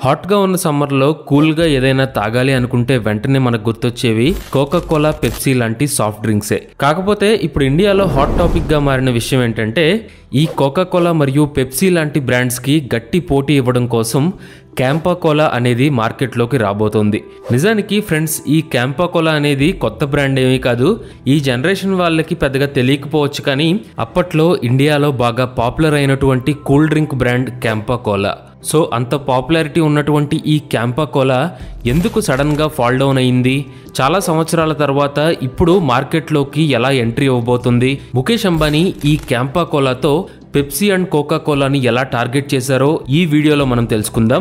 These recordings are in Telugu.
హాట్గా ఉన్న సమ్మర్లో కూల్గా ఏదైనా తాగాలి అనుకుంటే వెంటనే మనకు గుర్తొచ్చేవి కోకా కోలా పెప్సీ లాంటి సాఫ్ట్ డ్రింక్సే కాకపోతే ఇప్పుడు ఇండియాలో హాట్ టాపిక్గా మారిన విషయం ఏంటంటే ఈ కోకా కోలా మరియు పెప్సీ లాంటి బ్రాండ్స్కి గట్టి పోటీ ఇవ్వడం కోసం క్యాంపా కోలా అనేది మార్కెట్లోకి రాబోతోంది నిజానికి ఫ్రెండ్స్ ఈ క్యాంపా కోలా అనేది కొత్త బ్రాండ్ ఏమీ కాదు ఈ జనరేషన్ వాళ్ళకి పెద్దగా తెలియకపోవచ్చు కానీ అప్పట్లో ఇండియాలో బాగా పాపులర్ అయినటువంటి cool drink brand Campa Cola so అంత పాపులారిటీ ఉన్నటువంటి ఈ క్యాంపా కోలా ఎందుకు సడన్గా ఫాల్ డౌన్ అయింది చాలా సంవత్సరాల తర్వాత ఇప్పుడు మార్కెట్లోకి ఎలా ఎంట్రీ ఇవ్వబోతుంది ముఖేష్ అంబానీ ఈ క్యాంపా కోలాతో పెప్సీ అండ్ కోకా కోలాని ఎలా టార్గెట్ చేశారో ఈ వీడియోలో మనం తెలుసుకుందాం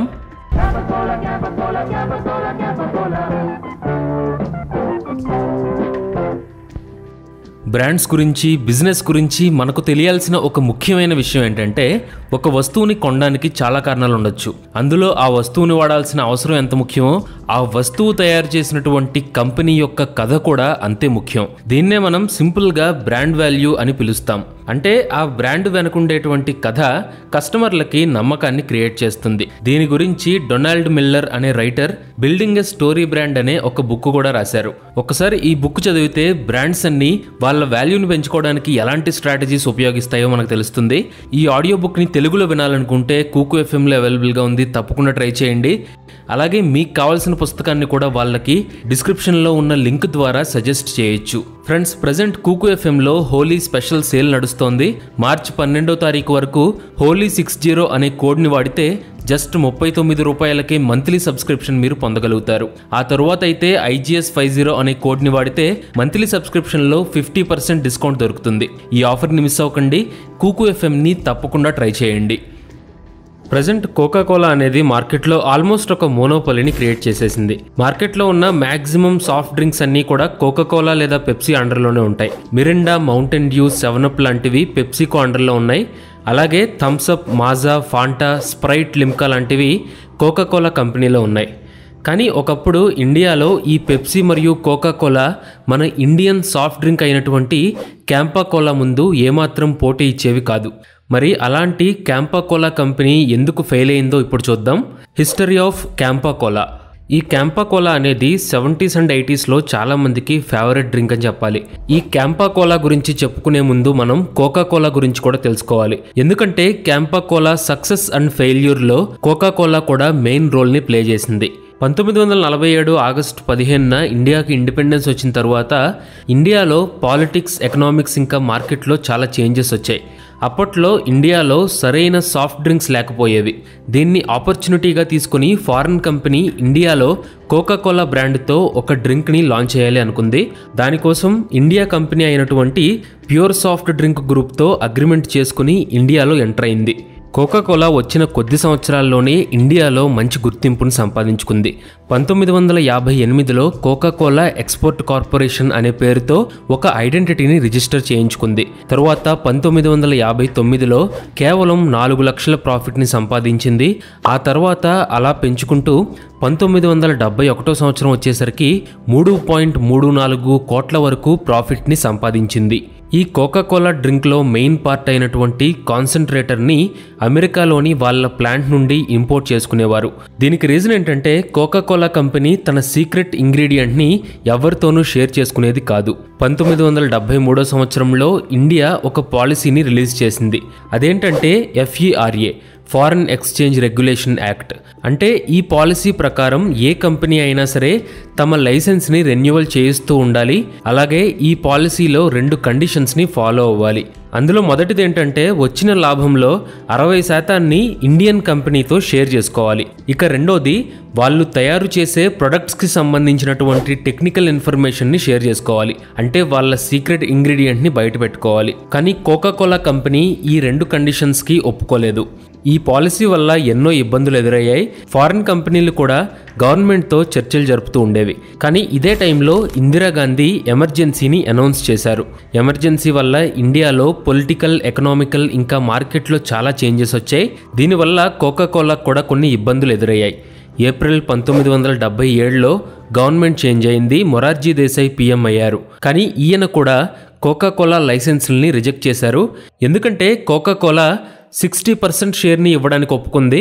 బ్రాండ్స్ గురించి బిజినెస్ గురించి మనకు తెలియాల్సిన ఒక ముఖ్యమైన విషయం ఏంటంటే ఒక వస్తువుని కొనడానికి చాలా కారణాలు ఉండొచ్చు అందులో ఆ వస్తువుని వాడాల్సిన అవసరం ఎంత ముఖ్యమో ఆ వస్తువు తయారు చేసినటువంటి కంపెనీ యొక్క కథ కూడా అంతే ముఖ్యం దీన్నే మనం సింపుల్గా బ్రాండ్ వాల్యూ అని పిలుస్తాం అంటే ఆ బ్రాండ్ వెనుకుండేటువంటి కథ కస్టమర్లకి నమ్మకాన్ని క్రియేట్ చేస్తుంది దీని గురించి డొనాల్డ్ మిల్లర్ అనే writer building a story brand అనే ఒక బుక్ కూడా రాశారు ఒకసారి ఈ బుక్ చదివితే బ్రాండ్స్ అన్ని వాళ్ళ వాల్యూని పెంచుకోవడానికి ఎలాంటి స్ట్రాటజీస్ ఉపయోగిస్తాయో మనకు తెలుస్తుంది ఈ ఆడియో బుక్ని తెలుగులో వినాలనుకుంటే కూకు ఎఫ్ఎంలో అవైలబుల్గా ఉంది తప్పకుండా ట్రై చేయండి అలాగే మీకు కావాల్సిన పుస్తకాన్ని కూడా వాళ్ళకి డిస్క్రిప్షన్లో ఉన్న లింక్ ద్వారా సజెస్ట్ చేయొచ్చు ఫ్రెండ్స్ ప్రజెంట్ కూకు ఎఫ్ఎంలో హోలీ స్పెషల్ సేల్ నడుస్తోంది మార్చి పన్నెండో తారీఖు వరకు హోలీ సిక్స్ జీరో అనే కోడ్ని వాడితే జస్ట్ ముప్పై తొమ్మిది రూపాయలకే మంత్లీ సబ్స్క్రిప్షన్ మీరు పొందగలుగుతారు ఆ తరువాత అయితే ఐజీఎస్ ఫైవ్ జీరో అనే కోడ్ని వాడితే మంత్లీ సబ్స్క్రిప్షన్లో ఫిఫ్టీ పర్సెంట్ డిస్కౌంట్ దొరుకుతుంది ఈ ఆఫర్ని మిస్ అవ్వకండి కూకు ఎఫ్ఎంని తప్పకుండా ట్రై చేయండి ప్రజెంట్ కోకా కోలా అనేది మార్కెట్లో ఆల్మోస్ట్ ఒక మోనోపలిని క్రియేట్ చేసేసింది మార్కెట్లో ఉన్న మాక్సిమం సాఫ్ట్ డ్రింక్స్ అన్నీ కూడా కోకా కోలా లేదా పెప్సీ అండర్లోనే ఉంటాయి Mirinda Mountain Dew seven up లాంటివి పెప్సీకో అండర్లో ఉన్నాయి అలాగే థమ్సప్ మాజా ఫాంటా స్ప్రైట్ లిమ్కా లాంటివి కోకా కోలా కంపెనీలో ఉన్నాయి కానీ ఒకప్పుడు ఇండియాలో ఈ పెప్సీ మరియు కోకా కోలా మన ఇండియన్ సాఫ్ట్ డ్రింక్ అయినటువంటి క్యాంపా కోలా ముందు ఏమాత్రం పోటీ ఇచ్చేవి కాదు మరి అలాంటి క్యాంపా కోలా కంపెనీ ఎందుకు ఫెయిల్ అయిందో ఇప్పుడు చూద్దాం హిస్టరీ ఆఫ్ క్యాంపా కోలా ఈ క్యాంపా కోలా అనేది సెవెంటీస్ అండ్ ఎయిటీస్లో చాలా మందికి ఫేవరెట్ డ్రింక్ అని చెప్పాలి ఈ క్యాంపా కోలా గురించి చెప్పుకునే ముందు మనం కోకా కోలా గురించి కూడా తెలుసుకోవాలి ఎందుకంటే క్యాంపా కోలా సక్సెస్ అండ్ ఫెయిల్యూర్లో కోకా కోలా కూడా మెయిన్ రోల్ని ప్లే చేసింది పంతొమ్మిది వందల నలభై ఏడు ఆగస్టు పదిహేనున ఇండియాకి ఇండిపెండెన్స్ వచ్చిన తర్వాత ఇండియాలో పాలిటిక్స్ ఎకనామిక్స్ ఇంకా మార్కెట్లో చాలా చేంజెస్ వచ్చాయి అప్పట్లో ఇండియాలో సరైన సాఫ్ట్ డ్రింక్స్ లేకపోయేవి దీన్ని ఆపర్చునిటీగా తీసుకుని ఫారిన్ కంపెనీ ఇండియాలో కోకా కోలా బ్రాండ్తో ఒక డ్రింక్ని లాంచ్ చేయాలి అనుకుంది దానికోసం ఇండియా కంపెనీ అయినటువంటి ప్యూర్ సాఫ్ట్ డ్రింక్ గ్రూప్తో అగ్రిమెంట్ చేసుకుని ఇండియాలో ఎంటర్ అయింది కోకా కోలా వచ్చిన కొద్ది సంవత్సరాల్లోనే ఇండియాలో మంచి గుర్తింపును సంపాదించుకుంది పంతొమ్మిది వందల యాభై ఎనిమిదిలో కోకా కోలా ఎక్స్పోర్ట్ కార్పొరేషన్ అనే పేరుతో ఒక ఐడెంటిటీని రిజిస్టర్ చేయించుకుంది తరువాత పంతొమ్మిది వందల యాభై తొమ్మిదిలో కేవలం నాలుగు లక్షల ప్రాఫిట్ని సంపాదించింది ఆ తర్వాత అలా పెంచుకుంటూ పంతొమ్మిది వందల డెబ్బై ఒకటో సంవత్సరం వచ్చేసరికి మూడు పాయింట్ మూడు నాలుగు కోట్ల వరకు ప్రాఫిట్ని సంపాదించింది ఈ కోకా కోలా డ్రింక్లో మెయిన్ పార్ట్ అయినటువంటి కాన్సన్ట్రేటర్ని అమెరికాలోని వాళ్ళ ప్లాంట్ నుండి ఇంపోర్ట్ చేసుకునేవారు దీనికి రీజన్ ఏంటంటే కోకా కోలా కంపెనీ తన సీక్రెట్ ఇంగ్రీడియంట్ని ఎవరితోనూ షేర్ చేసుకునేది కాదు పంతొమ్మిది వందల డెబ్బై మూడో సంవత్సరంలో ఇండియా ఒక పాలసీని రిలీజ్ చేసింది అదేంటంటే FERA foreign exchange regulation act అంటే ఈ పాలసీ ప్రకారం ఏ కంపెనీ అయినా సరే తమ లైసెన్స్ని రెన్యువల్ చేయిస్తూ ఉండాలి అలాగే ఈ పాలసీలో రెండు కండిషన్స్ని ఫాలో అవ్వాలి అందులో మొదటిది ఏంటంటే వచ్చిన లాభంలో అరవై శాతాన్ని ఇండియన్ కంపెనీతో షేర్ చేసుకోవాలి ఇక రెండోది వాళ్ళు తయారు చేసే ప్రొడక్ట్స్కి సంబంధించినటువంటి టెక్నికల్ ఇన్ఫర్మేషన్ని షేర్ చేసుకోవాలి అంటే వాళ్ళ సీక్రెట్ ఇంగ్రీడియంట్ని బయట పెట్టుకోవాలి కానీ కోకా కోలా కంపెనీ ఈ రెండు కండిషన్స్కి ఒప్పుకోలేదు ఈ పాలసీ వల్ల ఎన్నో ఇబ్బందులు ఎదురయ్యాయి ఫారిన్ కంపెనీలు కూడా గవర్నమెంట్తో చర్చలు జరుపుతూ ఉండేవి కానీ ఇదే టైంలో ఇందిరాగాంధీ ఎమర్జెన్సీని అనౌన్స్ చేశారు ఎమర్జెన్సీ వల్ల ఇండియాలో పొలిటికల్ ఎకనామికల్ ఇంకా మార్కెట్లో చాలా చేంజెస్ వచ్చాయి దీనివల్ల కోకా కోలా కూడా కొన్ని ఇబ్బందులు ఎదురయ్యాయి ఏప్రిల్ పంతొమ్మిది వందల డెబ్బై ఏడులో గవర్నమెంట్ చేంజ్ అయింది మొరార్జీ దేశాయ్ పీఎం అయ్యారు కానీ ఈయన కూడా కోకా కోలా లైసెన్సుల్ని రిజెక్ట్ చేశారు ఎందుకంటే కోకా కోలా సిక్స్టీ పర్సెంట్ షేర్ని ఇవ్వడానికి ఒప్పుకుంది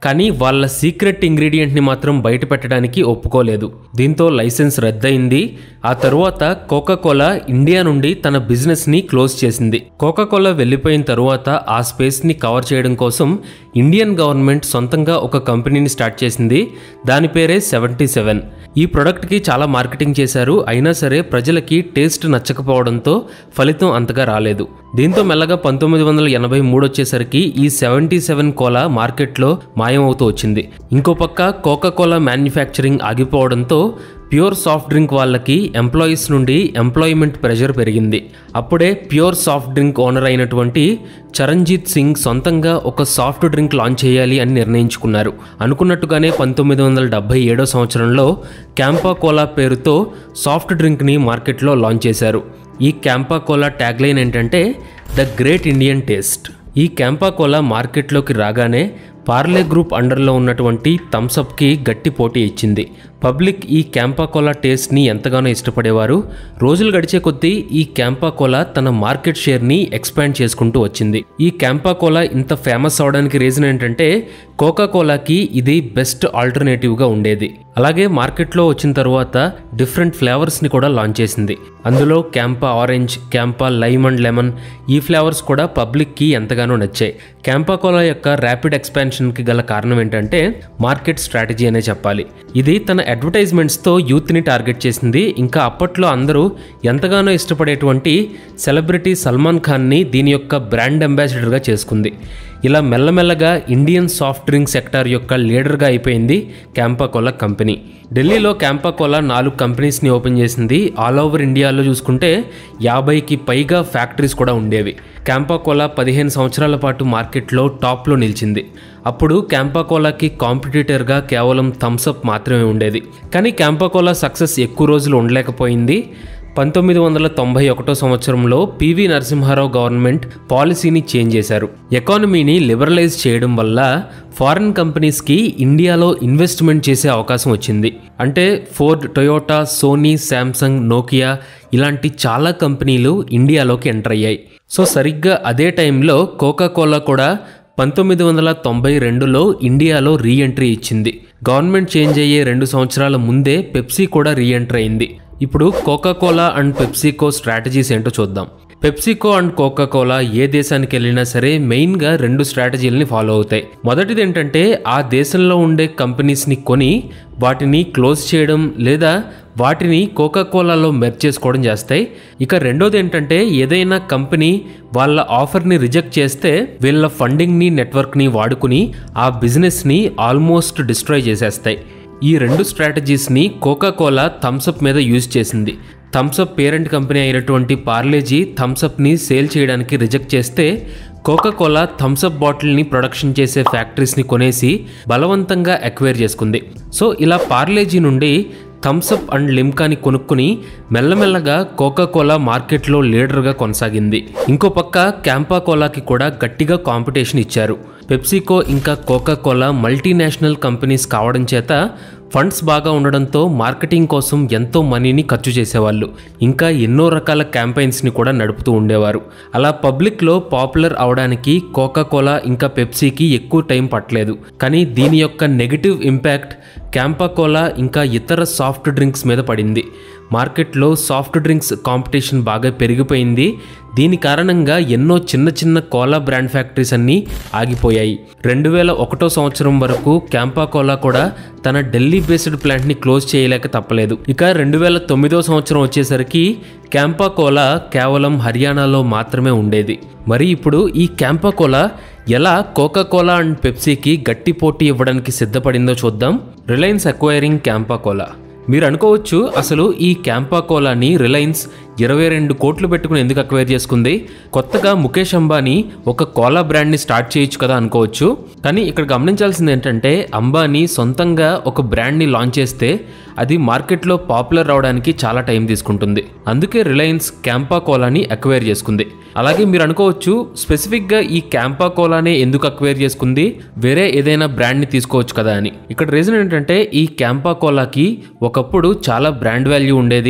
కానీ వాళ్ళ సీక్రెట్ ఇంగ్రీడియంట్ని మాత్రం బయట పెట్టడానికి ఒప్పుకోలేదు దీంతో లైసెన్స్ రద్దయింది ఆ తరువాత కోకా కోలా ఇండియా నుండి తన బిజినెస్ని క్లోజ్ చేసింది కోకా కోలా వెళ్ళిపోయిన తరువాత ఆ స్పేస్ని కవర్ చేయడం కోసం ఇండియన్ గవర్నమెంట్ సొంతంగా ఒక కంపెనీని స్టార్ట్ చేసింది దాని పేరే సెవెంటీ సెవెన్ ఈ ప్రొడక్ట్కి చాలా మార్కెటింగ్ చేశారు అయినా సరే ప్రజలకి టేస్ట్ నచ్చకపోవడంతో ఫలితం అంతగా రాలేదు దీంతో మెల్లగా పంతొమ్మిది వందల ఎనభై మూడు వచ్చేసరికి ఈ సెవెంటీ సెవెన్ కోలా మార్కెట్లో మాయమవుతూ వచ్చింది ఇంకో పక్క కోకా కోలా మ్యానుఫ్యాక్చరింగ్ ఆగిపోవడంతో ప్యూర్ సాఫ్ట్ డ్రింక్ వాళ్ళకి ఎంప్లాయీస్ నుండి ఎంప్లాయ్మెంట్ ప్రెషర్ పెరిగింది అప్పుడే ప్యూర్ సాఫ్ట్ డ్రింక్ ఓనర్ అయినటువంటి చరణ్జీత్ సింగ్ సొంతంగా ఒక సాఫ్ట్ డ్రింక్ లాంచ్ చేయాలి అని నిర్ణయించుకున్నారు అనుకున్నట్టుగానే పంతొమ్మిది వందల డెబ్బై ఏడో సంవత్సరంలో క్యాంపా కోలా పేరుతో సాఫ్ట్ డ్రింక్ని మార్కెట్లో లాంచ్ చేశారు ఈ క్యాంపా కోలా ట్యాగ్లైన్ ఏంటంటే ద గ్రేట్ ఇండియన్ టేస్ట్ ఈ క్యాంపా కోలా మార్కెట్లోకి రాగానే పార్లే గ్రూప్ అండర్లో ఉన్నటువంటి థమ్సప్కి గట్టి పోటీ ఇచ్చింది పబ్లిక్ ఈ క్యాంపా కోలా టేస్ట్ని ఎంతగానో ఇష్టపడేవారు రోజులు గడిచే కొద్దీ ఈ క్యాంపా కోలా తన మార్కెట్ షేర్ని ఎక్స్పాండ్ చేసుకుంటూ వచ్చింది ఈ క్యాంపా కోలా ఇంత ఫేమస్ అవడానికి రీజన్ ఏంటంటే కోకా కోలాకి ఇది బెస్ట్ ఆల్టర్నేటివ్గా ఉండేది అలాగే మార్కెట్లో వచ్చిన తర్వాత డిఫరెంట్ ఫ్లేవర్స్ని కూడా లాంచ్ చేసింది అందులో Campa orange Campa lime and lemon ఈ ఫ్లేవర్స్ కూడా పబ్లిక్కి ఎంతగానో నచ్చాయి క్యాంపా కోలా యొక్క ర్యాపిడ్ ఎక్స్పాన్షన్కి గల కారణం ఏంటంటే మార్కెట్ స్ట్రాటజీ అనే చెప్పాలి ఇది తన అడ్వర్టైజ్మెంట్స్తో యూత్ని టార్గెట్ చేసింది ఇంకా అప్పట్లో అందరూ ఎంతగానో ఇష్టపడేటువంటి సెలబ్రిటీ సల్మాన్ ఖాన్ని దీని యొక్క బ్రాండ్ అంబాసిడర్గా చేసుకుంది ఇలా మెల్లమెల్లగా ఇండియన్ సాఫ్ట్ డ్రింక్ సెక్టార్ యొక్క లీడర్గా అయిపోయింది క్యాంపా కోలా కంపెనీ ఢిల్లీలో క్యాంపా కోలా నాలుగు కంపెనీస్ని ఓపెన్ చేసింది ఆల్ ఓవర్ ఇండియాలో చూసుకుంటే యాభైకి పైగా ఫ్యాక్టరీస్ కూడా ఉండేవి క్యాంపా కోలా పదిహేను సంవత్సరాల పాటు మార్కెట్లో టాప్లో నిలిచింది అప్పుడు క్యాంపా కోలాకి కాంపిటీటర్గా కేవలం థమ్సప్ మాత్రమే ఉండేది కానీ క్యాంపా కోలా సక్సెస్ ఎక్కువ రోజులు ఉండలేకపోయింది పంతొమ్మిది వందల తొంభై ఒకటో సంవత్సరంలో పివి నరసింహారావు గవర్నమెంట్ పాలసీని చేంజ్ చేశారు ఎకానమీని లిబరలైజ్ చేయడం వల్ల ఫారిన్ కంపెనీస్కి ఇండియాలో ఇన్వెస్ట్మెంట్ చేసే అవకాశం వచ్చింది అంటే Ford Toyota Sony Samsung Nokia ఇలాంటి చాలా కంపెనీలు ఇండియాలోకి ఎంటర్ అయ్యాయి సో సరిగ్గా అదే టైంలో కోకా కోలా కూడా పంతొమ్మిది వందల తొంభై రెండులో ఇండియాలో రీ ఎంట్రీ ఇచ్చింది గవర్నమెంట్ చేంజ్ అయ్యే రెండు సంవత్సరాల ముందే పెప్సీ కూడా రీ ఎంటర్ అయింది ఇప్పుడు Coca Cola and PepsiCo strategies ఏంటో చూద్దాం పెప్సికో అండ్ కోకా కోలా ఏ దేశానికి వెళ్ళినా సరే మెయిన్గా రెండు స్ట్రాటజీలని ఫాలో అవుతాయి మొదటిది ఏంటంటే ఆ దేశంలో ఉండే కంపెనీస్ని కొని వాటిని క్లోజ్ చేయడం లేదా వాటిని కోకా కోలాలో మెర్జ్ చేసుకోవడం చేస్తాయి ఇక రెండోది ఏంటంటే ఏదైనా కంపెనీ వాళ్ళ ఆఫర్ని రిజెక్ట్ చేస్తే వీళ్ళ ఫండింగ్ని నెట్వర్క్ని వాడుకుని ఆ బిజినెస్ని ఆల్మోస్ట్ డిస్ట్రాయ్ చేసేస్తాయి ఈ రెండు స్ట్రాటజీస్ని కోకా కోలా థమ్సప్ మీద యూజ్ చేసింది థమ్సప్ పేరెంట్ కంపెనీ అయినటువంటి పార్లేజీ థమ్సప్ని సేల్ చేయడానికి రిజెక్ట్ చేస్తే కోకా కోలా థమ్సప్ బాటిల్ని ప్రొడక్షన్ చేసే ఫ్యాక్టరీస్ని కొనేసి బలవంతంగా ఎక్వైర్ చేసుకుంది సో ఇలా పార్లేజీ నుండి థమ్సప్ అండ్ లిమ్కాని కొనుక్కుని మెల్లమెల్లగా కోకా కోలా మార్కెట్లో లీడర్గా కొనసాగింది ఇంకో పక్క క్యాంపా కోలాకి కూడా గట్టిగా కాంపిటీషన్ ఇచ్చారు పెప్సికో ఇంకా కోకా కోలా మల్టీనేషనల్ కంపెనీస్ కావడం చేత ఫండ్స్ బాగా ఉండడంతో మార్కెటింగ్ కోసం ఎంతో మనీని ఖర్చు చేసేవాళ్ళు ఇంకా ఎన్నో రకాల క్యాంపెయిన్స్ని కూడా నడుపుతూ ఉండేవారు అలా పబ్లిక్లో పాపులర్ అవడానికి కోకా కోలా ఇంకా పెప్సీకి ఎక్కువ టైం పట్టలేదు కానీ దీని యొక్క నెగిటివ్ ఇంపాక్ట్ క్యాంపా కోలా ఇంకా ఇతర సాఫ్ట్ డ్రింక్స్ మీద పడింది మార్కెట్లో సాఫ్ట్ డ్రింక్స్ కాంపిటీషన్ బాగా పెరిగిపోయింది దీని కారణంగా ఎన్నో చిన్న చిన్న కోలా బ్రాండ్ ఫ్యాక్టరీస్ అన్నీ ఆగిపోయాయి రెండు వేల ఒకటో సంవత్సరం వరకు క్యాంపా కోలా కూడా తన ఢిల్లీ బేస్డ్ ప్లాంట్ని క్లోజ్ చేయలేక తప్పలేదు ఇక రెండు వేల తొమ్మిదో సంవత్సరం వచ్చేసరికి క్యాంపా కోలా కేవలం హర్యానాలో మాత్రమే ఉండేది మరి ఇప్పుడు ఈ క్యాంపా కోలా ఎలా కోకా కోలా అండ్ పెప్సీకి గట్టి పోటీ ఇవ్వడానికి సిద్ధపడిందో చూద్దాం రిలయన్స్ అక్వైరింగ్ క్యాంపా కోలా మీరు అనుకోవచ్చు అసలు ఈ క్యాంపా కోలాని రిలయన్స్ ఇరవై రెండు కోట్లు పెట్టుకుని ఎందుకు అక్వైర్ చేసుకుంది కొత్తగా ముఖేష్ అంబానీ ఒక కోలా బ్రాండ్ని స్టార్ట్ చేయొచ్చు కదా అనుకోవచ్చు కానీ ఇక్కడ గమనించాల్సింది ఏంటంటే అంబానీ సొంతంగా ఒక బ్రాండ్ని లాంచ్ చేస్తే అది మార్కెట్లో పాపులర్ అవడానికి చాలా టైం తీసుకుంటుంది అందుకే రిలయన్స్ క్యాంపా కోలాని అక్వైర్ చేసుకుంది అలాగే మీరు అనుకోవచ్చు స్పెసిఫిక్గా ఈ క్యాంపా కోలానే ఎందుకు అక్వైర్ చేసుకుంది వేరే ఏదైనా బ్రాండ్ని తీసుకోవచ్చు కదా అని ఇక్కడ రీజన్ ఏంటంటే ఈ క్యాంపా కోలాకి ఒకప్పుడు చాలా బ్రాండ్ వాల్యూ ఉండేది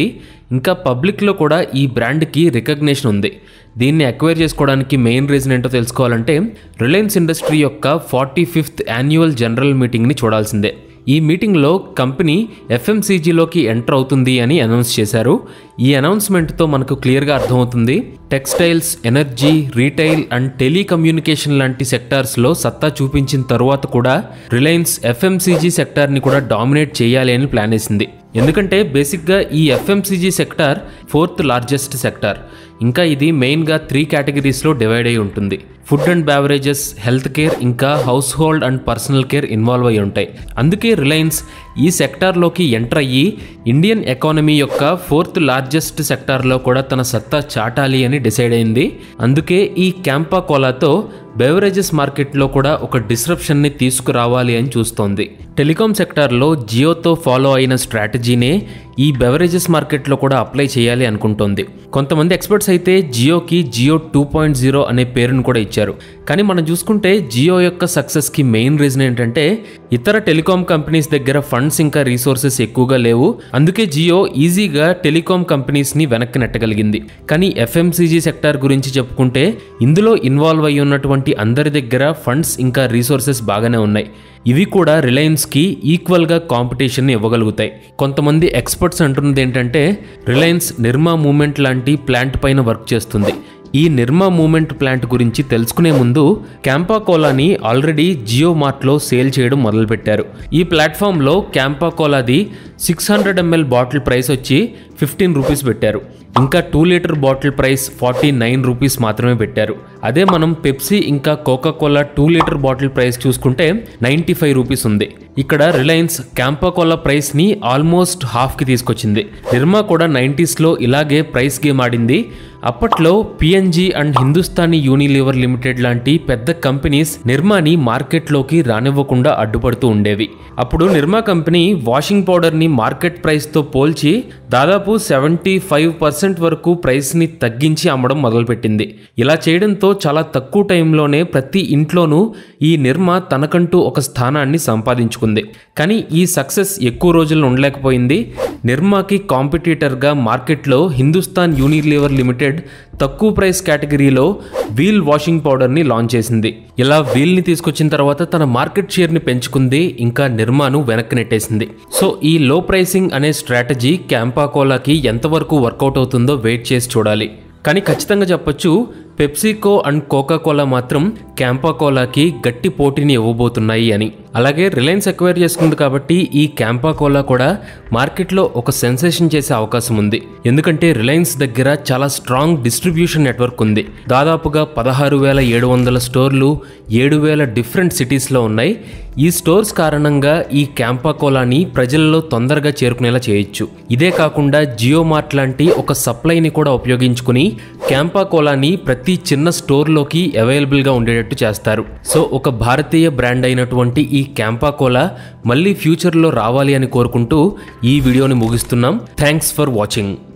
ఇంకా పబ్లిక్లో కూడా ఈ బ్రాండ్కి రికగ్నేషన్ ఉంది దీన్ని అక్వైర్ చేసుకోవడానికి మెయిన్ రీజన్ ఏంటో తెలుసుకోవాలంటే రిలయన్స్ ఇండస్ట్రీ యొక్క ఫార్టీ ఫిఫ్త్ యాన్యువల్ జనరల్ మీటింగ్ని చూడాల్సిందే ఈ మీటింగ్లో కంపెనీ ఎఫ్ఎంసీజీలోకి ఎంటర్ అవుతుంది అని అనౌన్స్ చేశారు ఈ అనౌన్స్మెంట్తో మనకు క్లియర్గా అర్థమవుతుంది textiles energy retail and telecommunication లాంటి సెక్టార్స్లో సత్తా చూపించిన తరువాత కూడా రిలయన్స్ ఎఫ్ఎంసీజీ సెక్టార్ని కూడా డామినేట్ చేయాలి అని ప్లాన్ వేసింది ఎందుకంటే బేసిక్గా ఈ FMCG sector fourth largest sector ఇంకా ఇది మెయిన్గా త్రీ కేటగిరీస్లో డివైడ్ అయి ఉంటుంది food and beverages health care ఇంకా household and personal care involve అయి ఉంటాయి అందుకే రిలయన్స్ ఈ సెక్టార్లోకి ఎంటర్ అయ్యి ఇండియన్ ఎకానమీ యొక్క ఫోర్త్ లార్జెస్ట్ సెక్టార్లో కూడా తన సత్తా చాటాలి అని డిసైడ్ అయింది అందుకే ఈ క్యాంపా కోలాతో బెవరేజెస్ మార్కెట్లో కూడా ఒక డిస్రప్షన్ని తీసుకురావాలి అని చూస్తోంది టెలికాం సెక్టార్లో జియోతో ఫాలో అయిన స్ట్రాటజీనే ఈ బెవరేజెస్ మార్కెట్లో కూడా అప్లై చేయాలి అనుకుంటోంది కొంతమంది ఎక్స్పర్ట్స్ అయితే జియోకి జియో టూ పాయింట్ జీరో అనే పేరును కూడా ఇచ్చారు కానీ మనం చూసుకుంటే జియో యొక్క సక్సెస్కి మెయిన్ రీజన్ ఏంటంటే ఇతర టెలికాం కంపెనీస్ దగ్గర ఫండ్స్ ఇంకా రీసోర్సెస్ ఎక్కువగా లేవు అందుకే జియో ఈజీగా టెలికాం కంపెనీస్ని వెనక్కి నెట్టగలిగింది కానీ ఎఫ్ఎంసీజీ సెక్టార్ గురించి చెప్పుకుంటే ఇందులో ఇన్వాల్వ్ అయి ఉన్నటువంటి అందరి దగ్గర ఫండ్స్ ఇంకా రీసోర్సెస్ బాగానే ఉన్నాయి ఇవి కూడా రిలయన్స్కి ఈక్వల్గా కాంపిటీషన్ ఇవ్వగలుగుతాయి కొంతమంది ఎక్స్పర్ట్స్ అంటున్నది ఏంటంటే రిలయన్స్ నిర్మా మూమెంట్ లాంటి ప్లాంట్ పైన వర్క్ చేస్తుంది ఈ నిర్మా మూమెంట్ ప్లాంట్ గురించి తెలుసుకునే ముందు క్యాంపా కోలాని ఆల్రెడీ జియో మార్ట్లో సేల్ చేయడం మొదలుపెట్టారు ఈ ప్లాట్ఫామ్లో క్యాంపా కోలాది six hundred ML bottle price వచ్చి ఫిఫ్టీన్ రూపీస్ పెట్టారు ఇంకా two litre bottle price forty nine rupees మాత్రమే పెట్టారు అదే మనం పెప్సీ ఇంకా Coca Cola two litre bottle price చూసుకుంటే నైంటీ ఫైవ్ రూపీస్ ఉంది ఇక్కడ రిలయన్స్ క్యాంపా కోలా ప్రైస్ని ఆల్మోస్ట్ హాఫ్కి తీసుకొచ్చింది నిర్మా కూడా నైంటీస్లో ఇలాగే ప్రైస్ గేమ్ ఆడింది అప్పట్లో P N G and Hindustani Unilever limited లాంటి పెద్ద కంపెనీస్ నిర్మాని మార్కెట్లోకి రానివ్వకుండా అడ్డుపడుతూ ఉండేవి అప్పుడు నిర్మా కంపెనీ వాషింగ్ పౌడర్ని మార్కెట్ ప్రైస్తో పోల్చి దాదాపు సెవెంటీ ఫైవ్ పర్సెంట్ వరకు ప్రైస్ని తగ్గించి అమ్మడం మొదలుపెట్టింది ఇలా చేయడంతో చాలా తక్కువ టైంలోనే ప్రతి ఇంట్లోనూ ఈ నిర్మా తనకంటూ ఒక స్థానాన్ని సంపాదించుకుంది కానీ ఈ సక్సెస్ ఎక్కువ రోజులు ఉండలేకపోయింది నిర్మాకి కాంపిటీటర్గా మార్కెట్లో హిందుస్థాన్ యూనిలీవర్ లిమిటెడ్ తక్కువ ప్రైస్ కేటగిరీలో వీల్ వాషింగ్ పౌడర్ని లాంచ్ చేసింది ఇలా వీల్ని తీసుకొచ్చిన తర్వాత తన మార్కెట్ షేర్ని పెంచుకుంది ఇంకా నిర్మాను వెనక్కి నెట్టేసింది సో ఈ లో ప్రైసింగ్ అనే స్ట్రాటజీ క్యాంపాకోలాకి ఎంతవరకు వర్కౌట్ అవుతుందో వెయిట్ చేసి చూడాలి కానీ ఖచ్చితంగా చెప్పొచ్చు పెప్సికో అండ్ కోకా కోలా మాత్రం క్యాంపా కోలాకి గట్టి పోటీని ఇవ్వబోతున్నాయి అని అలాగే రిలయన్స్ ఎక్వైర్ చేసుకుంది కాబట్టి ఈ క్యాంపా కోలా కూడా మార్కెట్లో ఒక సెన్సేషన్ చేసే అవకాశం ఉంది ఎందుకంటే రిలయన్స్ దగ్గర చాలా స్ట్రాంగ్ డిస్ట్రిబ్యూషన్ నెట్వర్క్ ఉంది దాదాపుగా పదహారు వేల ఏడు వందల స్టోర్లు ఏడు వేల డిఫరెంట్ సిటీస్లో ఉన్నాయి ఈ స్టోర్స్ కారణంగా ఈ క్యాంపా కోలాని ప్రజల్లో తొందరగా చేరుకునేలా చేయొచ్చు ఇదే కాకుండా జియో మార్ట్ లాంటి ఒక సప్లైని కూడా ఉపయోగించుకుని క్యాంపా కోలాని ప్రతి చిన్న స్టోర్లోకి అవైలబుల్గా ఉండేటట్టు చేస్తారు సో ఒక భారతీయ బ్రాండ్ అయినటువంటి ఈ క్యాంపా కోలా మళ్ళీ ఫ్యూచర్లో రావాలి అని కోరుకుంటూ ఈ వీడియోని ముగిస్తున్నాం థ్యాంక్స్ ఫర్ వాచింగ్